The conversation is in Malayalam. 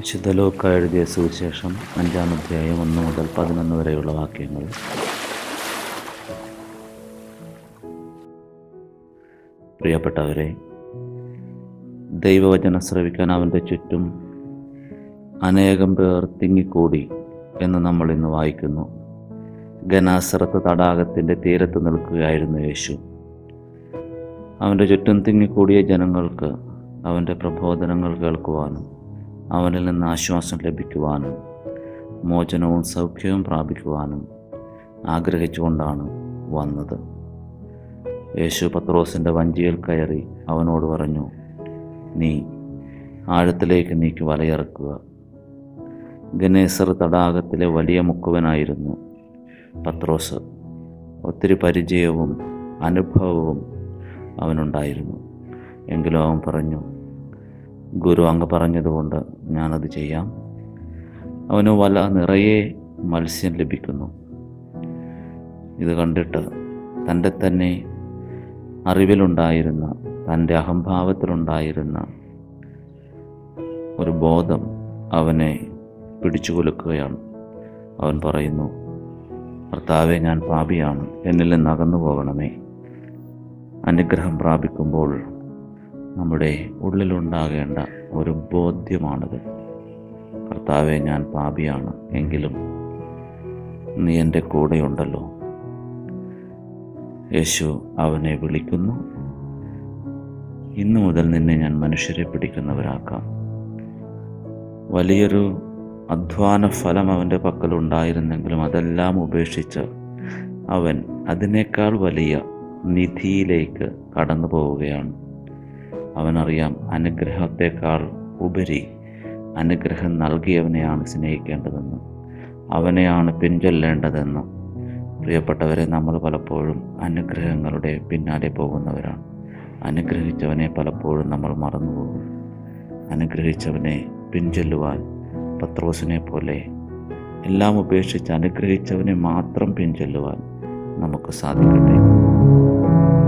വിശുദ്ധ ലൂക്ക എഴുതിയ സുവിശേഷം അഞ്ചാം അധ്യായം ഒന്ന് മുതൽ പതിനൊന്ന് വരെയുള്ള വാക്യങ്ങൾ പ്രിയപ്പെട്ടവരെ ദൈവവചനം ശ്രവിക്കാൻ അവൻ്റെ ചുറ്റും അനേകം പേർ തിങ്ങിക്കൂടി എന്ന് നമ്മൾ ഇന്ന് വായിക്കുന്നു ഗനാസറത്ത് തടാകത്തിൻ്റെ തീരത്ത് നിൽക്കുകയായിരുന്നു യേശു അവൻ്റെ ചുറ്റും തിങ്ങിക്കൂടിയ ജനങ്ങൾക്ക് അവൻ്റെ പ്രബോധനങ്ങൾ കേൾക്കുവാനും അവനിൽ നിന്ന് ആശ്വാസം ലഭിക്കുവാനും മോചനവും സൗഖ്യവും പ്രാപിക്കുവാനും ആഗ്രഹിച്ചുകൊണ്ടാണ് വന്നത് യേശു പത്രോസിൻ്റെ വഞ്ചിയിൽ കയറി അവനോട് പറഞ്ഞു നീ ആഴത്തിലേക്ക് നീക്കി വലയിറക്കുക ഗനേസർ തടാകത്തിലെ വലിയ മുക്കുവനായിരുന്നു പത്രോസ് ഒത്തിരി പരിചയവും അനുഭവവും അവനുണ്ടായിരുന്നു എങ്കിലും അവൻ പറഞ്ഞു ഗുരു അങ്ങ് പറഞ്ഞതുകൊണ്ട് ഞാനത് ചെയ്യാം അവന് വല നിറയെ മത്സ്യം ലഭിക്കുന്നു ഇത് കണ്ടിട്ട് തൻ്റെ തന്നെ അറിവിലുണ്ടായിരുന്ന തൻ്റെ അഹംഭാവത്തിലുണ്ടായിരുന്ന ഒരു ബോധം അവനെ പിടിച്ചു കുലുക്കുകയാണ് അവൻ പറയുന്നു ഭർത്താവെ ഞാൻ പാപിയാണ് എന്നിൽ നിന്ന് അകന്നു പോകണമേ അനുഗ്രഹം പ്രാപിക്കുമ്പോൾ നമ്മുടെ ഉള്ളിലുണ്ടാകേണ്ട ഒരു ബോധ്യമാണിത് കർത്താവെ ഞാൻ പാപിയാണ് എങ്കിലും നീ എൻ്റെ കൂടെയുണ്ടല്ലോ യേശു അവനെ വിളിക്കുന്നു ഇന്നു മുതൽ നിന്നെ ഞാൻ മനുഷ്യരെ പിടിക്കുന്നവരാക്കാം വലിയൊരു അധ്വാന ഫലം അവൻ്റെ പക്കലുണ്ടായിരുന്നെങ്കിലും അതെല്ലാം ഉപേക്ഷിച്ച് അവൻ അതിനേക്കാൾ വലിയ നിധിയിലേക്ക് കടന്നു പോവുകയാണ് അവനറിയാം അനുഗ്രഹത്തെക്കാൾ ഉപരി അനുഗ്രഹം നൽകിയവനെയാണ് സ്നേഹിക്കേണ്ടതെന്ന് അവനെയാണ് പിൻചൊല്ലേണ്ടതെന്ന് പ്രിയപ്പെട്ടവരെ നമ്മൾ പലപ്പോഴും അനുഗ്രഹങ്ങളുടെ പിന്നാലെ പോകുന്നവരാണ് അനുഗ്രഹിച്ചവനെ പലപ്പോഴും നമ്മൾ മറന്നുപോകും അനുഗ്രഹിച്ചവനെ പിൻചൊല്ലുവാൻ പത്രോസിനെ പോലെ എല്ലാം ഉപേക്ഷിച്ച് അനുഗ്രഹിച്ചവനെ മാത്രം പിൻചൊല്ലുവാൻ നമുക്ക് സാധിക്കട്ടെ